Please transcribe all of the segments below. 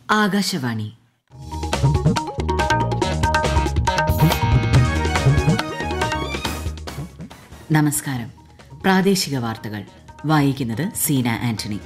ആകാശവാണി നമസ്കാരം പ്രാദേശിക വാർത്തകൾ വായിക്കുന്നത് സീന ആന്റണി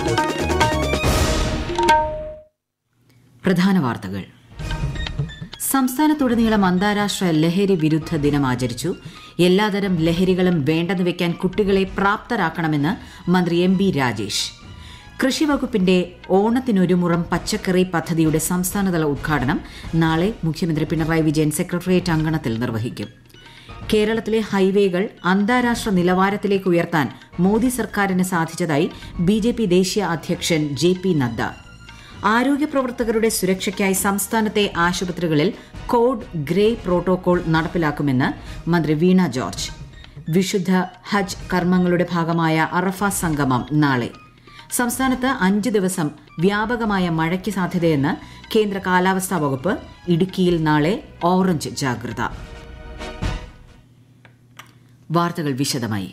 പ്രധാന വാർത്തകൾ സംസ്ഥാനത്തുടനീളം അന്താരാഷ്ട്ര ലഹരി വിരുദ്ധ ദിനം ആചരിച്ചു എല്ലാതരം ലഹരികളും വേണ്ടെന്ന് വെക്കാൻ കുട്ടികളെ പ്രാപ്തരാക്കണമെന്ന് മന്ത്രി എം ബി രാജേഷ് കൃഷിവകുപ്പിന്റെ ഓണത്തിനൊരു മുറം പച്ചക്കറി പദ്ധതിയുടെ സംസ്ഥാനതല ഉദ്ഘാടനം നാളെ മുഖ്യമന്ത്രി പിണറായി വിജയൻ സെക്രട്ടേറിയറ്റ് അങ്കണത്തിൽ നിർവഹിക്കും കേരളത്തിലെ ഹൈവേകൾ അന്താരാഷ്ട്ര നിലവാരത്തിലേക്ക് ഉയർത്താൻ മോദി സർക്കാരിന് സാധിച്ചതായി ബി ജെ പി ദേശീയ അധ്യക്ഷൻ ജെ പി നദ്ദ ആരോഗ്യ പ്രവർത്തകരുടെ സുരക്ഷയ്ക്കായി സംസ്ഥാനത്തെ ആശുപത്രികളിൽ കോഡ് ഗ്രേ പ്രോട്ടോകോൾ നടപ്പിലാക്കുമെന്ന് മന്ത്രി വീണ ജോർജ് വിശുദ്ധ ഹജ്ജ് കർമ്മങ്ങളുടെ ഭാഗമായ അറഫ സംഗമം നാളെ സംസ്ഥാനത്ത് അഞ്ച് ദിവസം വ്യാപകമായ മഴയ്ക്ക് സാധ്യതയെന്ന് കേന്ദ്ര കാലാവസ്ഥാ വകുപ്പ് ഇടുക്കിയിൽ നാളെ ഓറഞ്ച് ജാഗ്രത വാർത്തകൾ വിശദമായി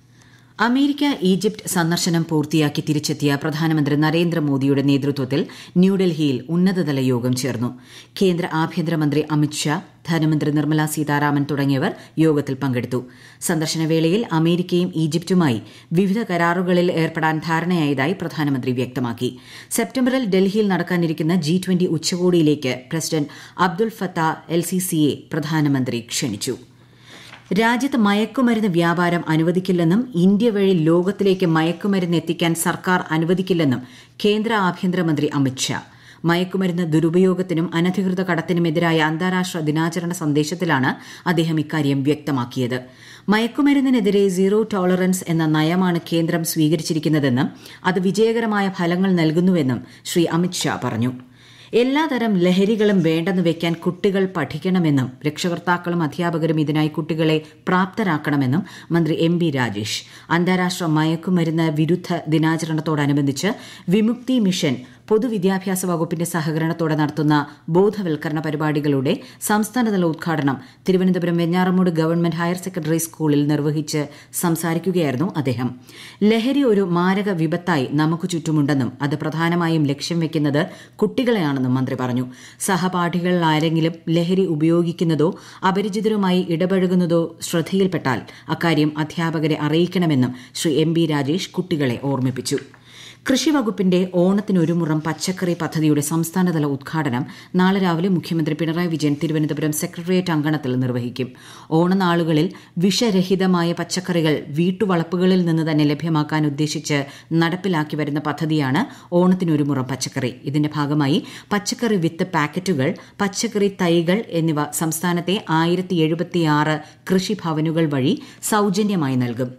അമേരിക്ക ഈജിപ്ത് സന്ദർശനം പൂർത്തിയാക്കി തിരിച്ചെത്തിയ പ്രധാനമന്ത്രി നരേന്ദ്രമോദിയുടെ നേതൃത്വത്തിൽ ന്യൂഡൽഹിയിൽ ഉന്നതതല യോഗം ചേർന്നു കേന്ദ്ര ആഭ്യന്തരമന്ത്രി അമിത്ഷാ ധനമന്ത്രി നിർമ്മല സീതാരാമൻ തുടങ്ങിയവർ യോഗത്തിൽ പങ്കെടുത്തു സന്ദർശനവേളയിൽ അമേരിക്കയും ഈജിപ്തുമായി വിവിധ കരാറുകളിൽ ഏർപ്പെടാൻ ധാരണയായതായി പ്രധാനമന്ത്രി വ്യക്തമാക്കി സെപ്റ്റംബറിൽ ഡൽഹിയിൽ നടക്കാനിരിക്കുന്ന ജി ട്വന്റി ഉച്ചകോടിയിലേക്ക് പ്രസിഡന്റ് അബ്ദുൽ ഫത്ത എൽ സി സിയെ പ്രധാനമന്ത്രി ക്ഷണിച്ചു രാജ്യത്ത് മയക്കുമരുന്ന് വ്യാപാരം അനുവദിക്കില്ലെന്നും ഇന്ത്യ വഴി ലോകത്തിലേക്ക് മയക്കുമരുന്ന് എത്തിക്കാൻ സർക്കാർ അനുവദിക്കില്ലെന്നും കേന്ദ്ര ആഭ്യന്തരമന്ത്രി അമിത്ഷാ മയക്കുമരുന്ന് ദുരുപയോഗത്തിനും അനധികൃത കടത്തിനുമെതിരായ അന്താരാഷ്ട്ര ദിനാചരണ സന്ദേശത്തിലാണ് അദ്ദേഹം ഇക്കാര്യം വ്യക്തമാക്കിയത് മയക്കുമരുന്നിനെതിരെ സീറോ ടോളറൻസ് എന്ന നയമാണ് കേന്ദ്രം സ്വീകരിച്ചിരിക്കുന്നതെന്നും അത് വിജയകരമായ ഫലങ്ങൾ നൽകുന്നുവെന്നും ശ്രീ അമിത്ഷാ പറഞ്ഞു എല്ലാതരം ലഹരികളും വേണ്ടെന്ന് വെക്കാൻ കുട്ടികൾ പഠിക്കണമെന്നും രക്ഷകർത്താക്കളും അധ്യാപകരും ഇതിനായി കുട്ടികളെ പ്രാപ്തരാക്കണമെന്നും മന്ത്രി എം ബി രാജേഷ് അന്താരാഷ്ട്ര മയക്കുമരുന്ന് വിരുദ്ധ ദിനാചരണത്തോടനുബന്ധിച്ച് വിമുക്തി മിഷൻ പൊതുവിദ്യാഭ്യാസ വകുപ്പിന്റെ സഹകരണത്തോടെ നടത്തുന്ന ബോധവൽക്കരണ പരിപാടികളുടെ സംസ്ഥാനതല ഉദ്ഘാടനം Thiruvananthapuram Venjaramoodu government higher secondary സ്കൂളിൽ നിർവഹിച്ച് സംസാരിക്കുകയായിരുന്നു അദ്ദേഹം ലഹരി ഒരു മാരക വിപത്തായി നമുക്ക് ചുറ്റുമുണ്ടെന്നും അത് പ്രധാനമായും ലക്ഷ്യം വെക്കുന്നത് കുട്ടികളെയാണെന്നും മന്ത്രി പറഞ്ഞു സഹപാഠികളിൽ ആരെങ്കിലും ലഹരി ഉപയോഗിക്കുന്നതോ അപരിചിതരുമായി ഇടപഴകുന്നതോ ശ്രദ്ധയിൽപ്പെട്ടാൽ അക്കാര്യം അധ്യാപകരെ അറിയിക്കണമെന്നും ശ്രീ എം ബി രാജേഷ് കുട്ടികളെ ഓർമ്മിപ്പിച്ചു കൃഷിവകുപ്പിന്റെ ഓണത്തിനൊരു മുറം പച്ചക്കറി പദ്ധതിയുടെ സംസ്ഥാനതല ഉദ്ഘാടനം നാളെ രാവിലെ മുഖ്യമന്ത്രി പിണറായി വിജയൻ തിരുവനന്തപുരം സെക്രട്ടേറിയറ്റ് അങ്കണത്തിൽ നിർവഹിക്കും ഓണനാളുകളിൽ വിഷരഹിതമായ പച്ചക്കറികൾ വീട്ടുവളപ്പുകളിൽ നിന്ന് തന്നെ ലഭ്യമാക്കാൻ ഉദ്ദേശിച്ച് നടപ്പിലാക്കി വരുന്ന പദ്ധതിയാണ് ഓണത്തിനൊരു മുറം പച്ചക്കറി ഇതിന്റെ ഭാഗമായി പച്ചക്കറി വിത്ത് പാക്കറ്റുകൾ പച്ചക്കറി തൈകൾ എന്നിവ സംസ്ഥാനത്തെ ആയിരത്തി എഴുപത്തിയാറ് കൃഷിഭവനുകൾ വഴി സൌജന്യമായി നൽകും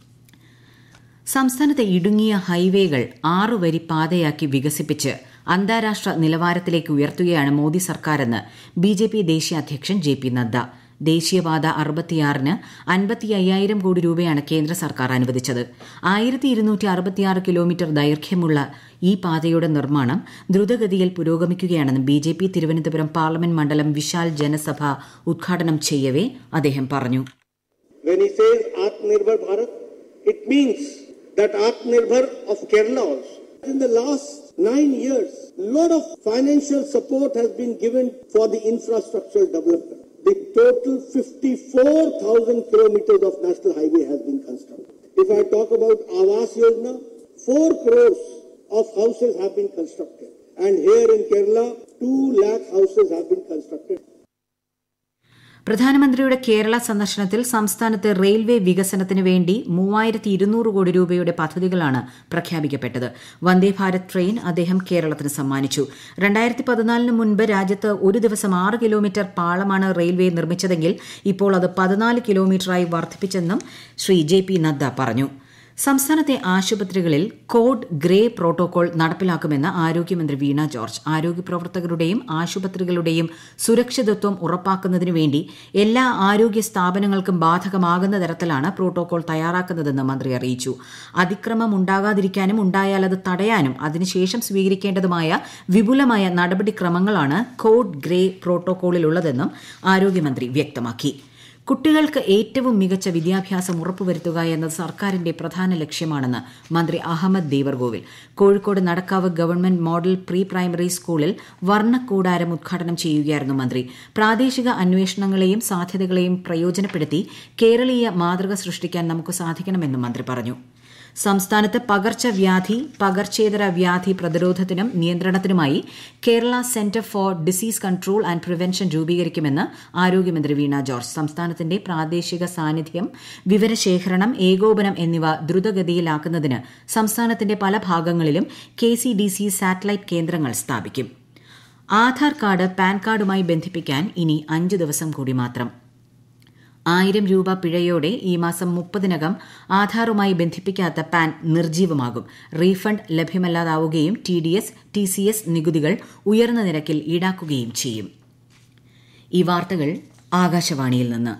സംസ്ഥാനത്തെ ഇടുങ്ങിയ ഹൈവേകൾ ആറു വരി പാതയാക്കി വികസിപ്പിച്ച് അന്താരാഷ്ട്ര നിലവാരത്തിലേക്ക് ഉയർത്തുകയാണ് മോദി സർക്കാരെന്ന് ബി ജെ പി ദേശീയ അധ്യക്ഷൻ ജെ പി നദ്ദ ദേശീയപാത അറുപത്തിയാറിന് അൻപത്തി അയ്യായിരം കോടി രൂപയാണ് കേന്ദ്ര സർക്കാർ അനുവദിച്ചത് ആയിരത്തി ഇരുന്നൂറ്റി അറുപത്തിയാറ് കിലോമീറ്റർ ദൈർഘ്യമുള്ള ഈ പാതയുടെ നിർമ്മാണം ദ്രുതഗതിയിൽ പുരോഗമിക്കുകയാണെന്ന് B J P Thiruvananthapuram parliament മണ്ഡലം വിശാൽ ജനസഭ ഉദ്ഘാടനം ചെയ്യവേ അദ്ദേഹം പറഞ്ഞു When he says Atmanirbhar Bharat, it means that Atmanirbhar of Kerala also. In the last nine years, a lot of financial support has been given for the infrastructural development. The total 54,000 kilometers of national highway has been constructed. If I talk about Awas Yojana, 4 crores of houses have been constructed. And here in Kerala, 2 lakh houses have been constructed. പ്രധാനമന്ത്രിയുടെ കേരള സന്ദർശനത്തിൽ സംസ്ഥാനത്തെ railway വികസനത്തിന് വേണ്ടി മൂവായിരത്തി ഇരുന്നൂറ് കോടി രൂപയുടെ പദ്ധതികളാണ് പ്രഖ്യാപിക്കപ്പെട്ടത് വന്ദേ ഭാരത് ട്രെയിൻ അദ്ദേഹം കേരളത്തിന് സമ്മാനിച്ചു രണ്ടായിരത്തി പതിനാലിന് മുൻപ് രാജ്യത്ത് ഒരു ദിവസം ആറ് കിലോമീറ്റർ പാളമാണ് റെയിൽവേ നിർമ്മിച്ചതെങ്കിൽ ഇപ്പോൾ അത് പതിനാല് കിലോമീറ്ററായി വർദ്ധിപ്പിച്ചെന്നും ശ്രീ ജെ പി നദ്ദ പറഞ്ഞു സംസ്ഥാനത്തെ ആശുപത്രികളിൽ കോഡ് ഗ്രേ പ്രോട്ടോകോൾ നടപ്പിലാക്കുമെന്ന് ആരോഗ്യമന്ത്രി വീണ ജോർജ് ആരോഗ്യ പ്രവർത്തകരുടെയും ആശുപത്രികളുടെയും സുരക്ഷിതത്വം ഉറപ്പാക്കുന്നതിനു വേണ്ടി എല്ലാ ആരോഗ്യ സ്ഥാപനങ്ങൾക്കും ബാധകമാകുന്ന തരത്തിലാണ് പ്രോട്ടോകോൾ തയ്യാറാക്കുന്നതെന്ന് മന്ത്രി അറിയിച്ചു അതിക്രമം ഉണ്ടാകാതിരിക്കാനും ഉണ്ടായാൽ അത് തടയാനും അതിനുശേഷം സ്വീകരിക്കേണ്ടതുമായ വിപുലമായ നടപടിക്രമങ്ങളാണ് കോഡ് ഗ്രേ പ്രോട്ടോകോളിലുള്ളതെന്നും ആരോഗ്യമന്ത്രി വ്യക്തമാക്കി കുട്ടികൾക്ക് ഏറ്റവും മികച്ച വിദ്യാഭ്യാസം ഉറപ്പുവരുത്തുക എന്നത് സർക്കാരിന്റെ പ്രധാന ലക്ഷ്യമാണെന്ന് മന്ത്രി Ahammed Devarkovil Kozhikode Nadakkavu government model pre primary സ്കൂളിൽ വർണ്ണക്കൂടാരം ഉദ്ഘാടനം ചെയ്യുകയായിരുന്നു മന്ത്രി പ്രാദേശിക അന്വേഷണങ്ങളെയും സാധ്യതകളെയും പ്രയോജനപ്പെടുത്തി കേരളീയ മാതൃക സൃഷ്ടിക്കാൻ നമുക്ക് സാധിക്കണമെന്നും മന്ത്രി പറഞ്ഞു സംസ്ഥാനത്ത് പകർച്ചവ്യാധി പകർച്ചേതര വ്യാധി പ്രതിരോധത്തിനും നിയന്ത്രണത്തിനുമായി Kerala centre for disease control and prevention രൂപീകരിക്കുമെന്ന് ആരോഗ്യമന്ത്രി വീണ ജോർജ് സംസ്ഥാനത്തിന്റെ പ്രാദേശിക സാന്നിധ്യം വിവരശേഖരണം ഏകോപനം എന്നിവ ദ്രുതഗതിയിലാക്കുന്നതിന് സംസ്ഥാനത്തിന്റെ പല ഭാഗങ്ങളിലും K C D C satellite കേന്ദ്രങ്ങൾ സ്ഥാപിക്കും ആധാർ കാർഡ് പാൻ കാർഡുമായി ബന്ധിപ്പിക്കാൻ ഇനി അഞ്ച് ദിവസം കൂടി മാത്രം ആയിരം രൂപ പിഴയോടെ ഈ മാസം മുപ്പതിനകം ആധാറുമായി ബന്ധിപ്പിക്കാത്ത പാൻ നിർജീവമാകും റീഫണ്ട് ലഭ്യമല്ലാതാവുകയും T D S T C S നികുതികൾ ഉയർന്ന നിരക്കിൽ ഈടാക്കുകയും ചെയ്യും ഈ വാർത്തകൾ ആകാശവാണിയിൽ നിന്ന്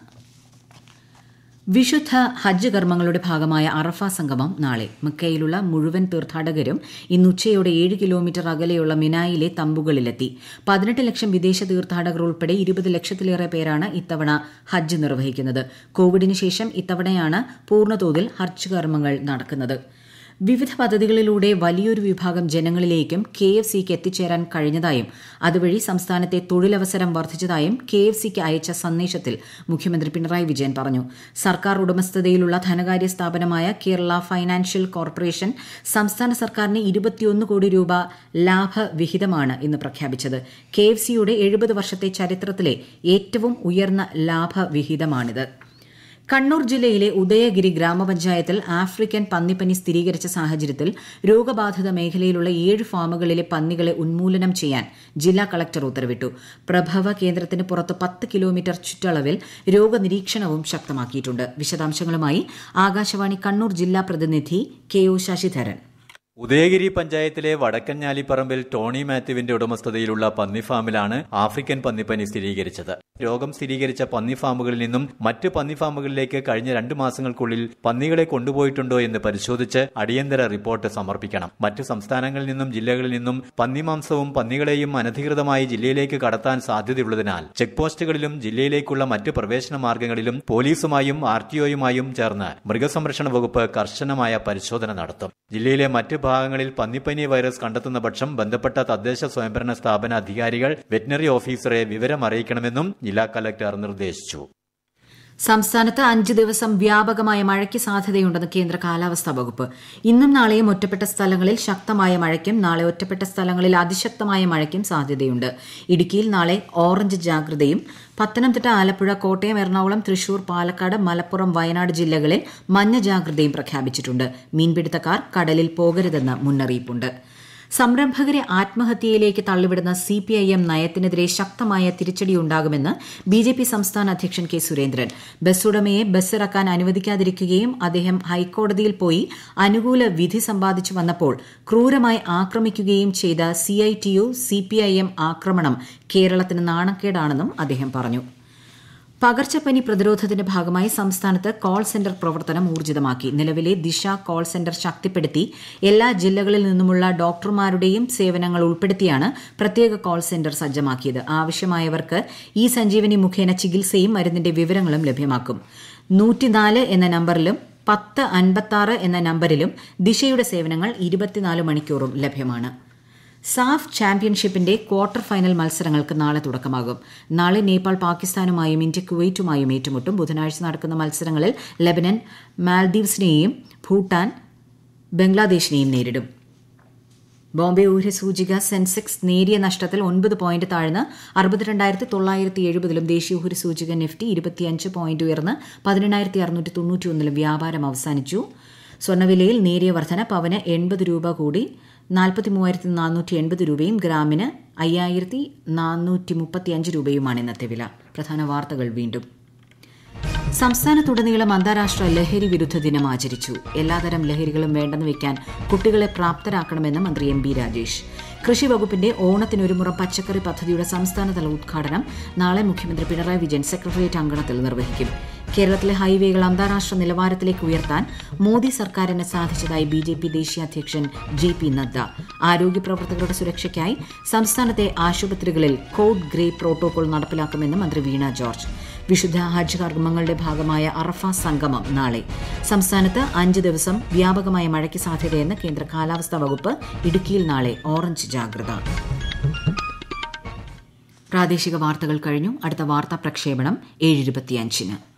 വിശുദ്ധ ഹജ്ജ് കർമ്മങ്ങളുടെ ഭാഗമായ അറഫ സംഗമം നാളെ മക്കയിലുള്ള മുഴുവൻ തീർത്ഥാടകരും ഇന്ന് ഉച്ചയോടെ ഏഴ് കിലോമീറ്റർ അകലെയുള്ള മിനായിലെ തമ്പുകളിലെത്തി പതിനെട്ട് ലക്ഷം വിദേശ തീർത്ഥാടകർ ഉൾപ്പെടെ ഇരുപത് ലക്ഷത്തിലേറെ പേരാണ് ഇത്തവണ ഹജ്ജ് നിർവഹിക്കുന്നത് കോവിഡിന് ശേഷം ഇത്തവണയാണ് പൂർണ്ണതോതിൽ ഹജ്ജ് കർമ്മങ്ങൾ നടക്കുന്നത് വിവിധ പദ്ധതികളിലൂടെ വലിയൊരു വിഭാഗം ജനങ്ങളിലേക്കും കെ എഫ് സിക്ക് എത്തിച്ചേരാൻ കഴിഞ്ഞതായും അതുവഴി സംസ്ഥാനത്തെ തൊഴിലവസരം വർദ്ധിച്ചതായും കെ എഫ് സിക്ക് അയച്ച സന്ദേശത്തിൽ മുഖ്യമന്ത്രി പിണറായി വിജയൻ പറഞ്ഞു സർക്കാർ ഉടമസ്ഥതയിലുള്ള ധനകാര്യ സ്ഥാപനമായ കേരള ഫൈനാൻഷ്യൽ കോർപ്പറേഷൻ സംസ്ഥാന സർക്കാരിന് ഇരുപത്തിയൊന്ന് കോടി രൂപ ലാഭവിഹിതമാണ് ഇന്ന് പ്രഖ്യാപിച്ചത് കെ എഫ് സിയുടെ എഴുപത് വർഷത്തെ ചരിത്രത്തിലെ ഏറ്റവും ഉയർന്ന ലാഭവിഹിതമാണിത് കണ്ണൂർ ജില്ലയിലെ ഉദയഗിരി ഗ്രാമപഞ്ചായത്തിൽ ആഫ്രിക്കൻ പന്നിപ്പനി സ്ഥിരീകരിച്ച സാഹചര്യത്തിൽ രോഗബാധിത മേഖലയിലുള്ള ഏഴ് ഫാമുകളിലെ പന്നികളെ ഉന്മൂലനം ചെയ്യാൻ ജില്ലാ കളക്ടർ ഉത്തരവിട്ടു പ്രഭവ കേന്ദ്രത്തിന് പുറത്ത് പത്ത് കിലോമീറ്റർ ചുറ്റളവിൽ രോഗനിരീക്ഷണവും ശക്തമാക്കിയിട്ടുണ്ട് വിശദാംശങ്ങളുമായി ആകാശവാണി കണ്ണൂർ ജില്ലാ പ്രതിനിധി കെ ഒ ശശിധരൻ ഉദയഗിരി പഞ്ചായത്തിലെ വടക്കഞ്ഞാലിപ്പറമ്പിൽ ടോണി മാത്യുവിന്റെ ഉടമസ്ഥതയിലുള്ള പന്നിഫാമിലാണ് ആഫ്രിക്കൻ പന്നിപ്പനി സ്ഥിരീകരിച്ചത് രോഗം സ്ഥിരീകരിച്ച പന്നിഫാമുകളിൽ നിന്നും മറ്റ് പന്നിഫാമുകളിലേക്ക് കഴിഞ്ഞ രണ്ടു മാസങ്ങൾക്കുള്ളിൽ പന്നികളെ കൊണ്ടുപോയിട്ടുണ്ടോ എന്ന് പരിശോധിച്ച് അടിയന്തര റിപ്പോർട്ട് സമർപ്പിക്കണം മറ്റു സംസ്ഥാനങ്ങളിൽ നിന്നും ജില്ലകളിൽ നിന്നും പന്നിമാംസവും പന്നികളെയും അനധികൃതമായി ജില്ലയിലേക്ക് കടത്താൻ സാധ്യതയുള്ളതിനാൽ ചെക്ക് പോസ്റ്റുകളിലും ജില്ലയിലേക്കുള്ള മറ്റ് പ്രവേശന മാർഗങ്ങളിലും പോലീസുമായും ആർ ടിഒയുമായും ചേർന്ന് മൃഗസംരക്ഷണ വകുപ്പ് കർശനമായ പരിശോധന നടത്തും ജില്ലയിലെ മറ്റ് ഭാഗങ്ങളിൽ പന്നിപ്പനി വൈറസ് കണ്ടെത്തുന്ന പക്ഷം ബന്ധപ്പെട്ട തദ്ദേശ സ്വയംഭരണ സ്ഥാപന അധികാരികൾ വെറ്റിനറി ഓഫീസറെ വിവരം അറിയിക്കണമെന്നും ജില്ലാ കലക്ടർ നിർദ്ദേശിച്ചു സംസ്ഥാനത്ത് അഞ്ച് ദിവസം വ്യാപകമായ മഴയ്ക്ക് സാധ്യതയുണ്ടെന്ന് കേന്ദ്ര കാലാവസ്ഥാ വകുപ്പ് ഇന്നും നാളെയും ഒറ്റപ്പെട്ട സ്ഥലങ്ങളിൽ ശക്തമായ മഴയ്ക്കും നാളെ ഒറ്റപ്പെട്ട സ്ഥലങ്ങളിൽ അതിശക്തമായ മഴയ്ക്കും സാധ്യതയുണ്ട് ഇടുക്കിയിൽ നാളെ ഓറഞ്ച് ജാഗ്രതയും പത്തനംതിട്ട ആലപ്പുഴ കോട്ടയം എറണാകുളം തൃശൂർ പാലക്കാട് മലപ്പുറം വയനാട് ജില്ലകളിൽ മഞ്ഞ ജാഗ്രതയും പ്രഖ്യാപിച്ചിട്ടുണ്ട് മീൻപിടുത്തക്കാർ കടലിൽ പോകരുതെന്ന് മുന്നറിയിപ്പുണ്ട് സംരംഭകരെ ആത്മഹത്യയിലേക്ക് തള്ളിവിടുന്ന സി പി ഐ എം നയത്തിനെതിരെ ശക്തമായ തിരിച്ചടിയുണ്ടാകുമെന്ന് ബി ജെ പി സംസ്ഥാന അധ്യക്ഷൻ കെ സുരേന്ദ്രൻ ബസ്സുടമയെ ബസ്സിറക്കാൻ അനുവദിക്കാതിരിക്കുകയും അദ്ദേഹം ഹൈക്കോടതിയിൽ പോയി അനുകൂല വിധി സമ്പാദിച്ചു വന്നപ്പോൾ ക്രൂരമായി ആക്രമിക്കുകയും ചെയ്ത C I T U C P I M ആക്രമണം കേരളത്തിന് നാണക്കേടാണെന്നും അദ്ദേഹം പറഞ്ഞു പകർച്ചപ്പനി പ്രതിരോധത്തിന്റെ ഭാഗമായി സംസ്ഥാനത്ത് കോൾ സെന്റർ പ്രവർത്തനം ഊർജിതമാക്കി നിലവിലെ ദിശ കോൾ സെന്റർ ശക്തിപ്പെടുത്തി എല്ലാ ജില്ലകളിൽ നിന്നുമുള്ള ഡോക്ടർമാരുടെയും സേവനങ്ങൾ ഉൾപ്പെടുത്തിയാണ് പ്രത്യേക കോൾ സെന്റർ സജ്ജമാക്കിയത് ആവശ്യമായവർക്ക് ഈ സഞ്ജീവനി മുഖേന ചികിത്സയും മരുന്നിന്റെ വിവരങ്ങളും ലഭ്യമാക്കും നൂറ്റിനാല് എന്ന നമ്പറിലും പത്ത് അൻപത്താറ് എന്ന നമ്പരിലും ദിശയുടെ സേവനങ്ങൾ ഇരുപത്തിനാല് മണിക്കൂറും ലഭ്യമാണ് സാഫ് ചാമ്പ്യൻഷിപ്പിന്റെ ക്വാർട്ടർ ഫൈനൽ മത്സരങ്ങൾക്ക് നാളെ തുടക്കമാകും നാളെ നേപ്പാൾ പാകിസ്ഥാനുമായും ഇന്ത്യ കുവൈറ്റുമായും ഏറ്റുമുട്ടും ബുധനാഴ്ച നടക്കുന്ന മത്സരങ്ങളിൽ ലെബനൻ മാൽദീവ്സിനെയും ഭൂട്ടാൻ ബംഗ്ലാദേശിനെയും നേരിടും ബോംബെ ഊഹ്യ സൂചിക സെൻസെക്സ് നേരിയ നഷ്ടത്തിൽ ഒൻപത് പോയിന്റ് താഴ്ന്ന് അറുപത്തിരണ്ടായിരത്തി തൊള്ളായിരത്തി എഴുപതിലും ദേശീയ ഊഹ്യ സൂചിക നിഫ്റ്റി ഇരുപത്തിയഞ്ച് പോയിന്റ് ഉയർന്ന് പതിനെണ്ണായിരത്തി അറുന്നൂറ്റി തൊണ്ണൂറ്റിയൊന്നിലും വ്യാപാരം അവസാനിച്ചു സ്വർണ്ണവിലയിൽ നേരിയ വർധന പവന് എൺപത് രൂപ കൂടി നാൽപ്പത്തി മൂവായിരത്തി നാനൂറ്റി എൺപത് രൂപയും ഗ്രാമിന് അയ്യായിരത്തി നാനൂറ്റി മുപ്പത്തിയഞ്ച് രൂപയുമാണ് ഇന്നത്തെ വില പ്രധാന വാർത്തകൾ വീണ്ടും സംസ്ഥാനത്തുടനീളം അന്താരാഷ്ട്ര ലഹരി വിരുദ്ധ ദിനം ആചരിച്ചു എല്ലാതരം ലഹരികളും വേണ്ടെന്ന് വെക്കാൻ കുട്ടികളെ പ്രാപ്തരാക്കണമെന്ന് മന്ത്രി എം ബി രാജേഷ് കൃഷി വകുപ്പിന്റെ ഓണത്തിനൊരുമുറം പച്ചക്കറി പദ്ധതിയുടെ സംസ്ഥാനതല ഉദ്ഘാടനം നാളെ മുഖ്യമന്ത്രി പിണറായി വിജയൻ സെക്രട്ടേറിയറ്റ് അങ്കണത്തിൽ നിർവഹിക്കും കേരളത്തിലെ ഹൈവേകൾ അന്താരാഷ്ട്ര നിലവാരത്തിലേക്ക് ഉയർത്താൻ മോദി സർക്കാരിന് സാധിച്ചതായി ബി ജെ പി ദേശീയ അധ്യക്ഷൻ ജെ പി നദ്ദ ആരോഗ്യ പ്രവർത്തകരുടെ സുരക്ഷയ്ക്കായി സംസ്ഥാനത്തെ ആശുപത്രികളിൽ കോഡ് ഗ്രേ പ്രോട്ടോകോൾ നടപ്പിലാക്കുമെന്ന് മന്ത്രി വീണ ജോർജ് വിശുദ്ധ ഹജ്ജ് കർമ്മങ്ങളുടെ ഭാഗമായ അറഫ സംഗമം നാളെ സംസ്ഥാനത്ത് അഞ്ച് ദിവസം വ്യാപകമായ മഴയ്ക്ക് സാധ്യതയെന്ന് കേന്ദ്ര കാലാവസ്ഥാ വകുപ്പ് ഇടുക്കിയിൽ നാളെ ഓറഞ്ച് ജാഗ്രത പ്രാദേശിക വാർത്തകൾ കഴിഞ്ഞു അടുത്ത വാർത്താ പ്രക്ഷേപണം ഏഴ് ഇരുപത്തിയഞ്ചിന്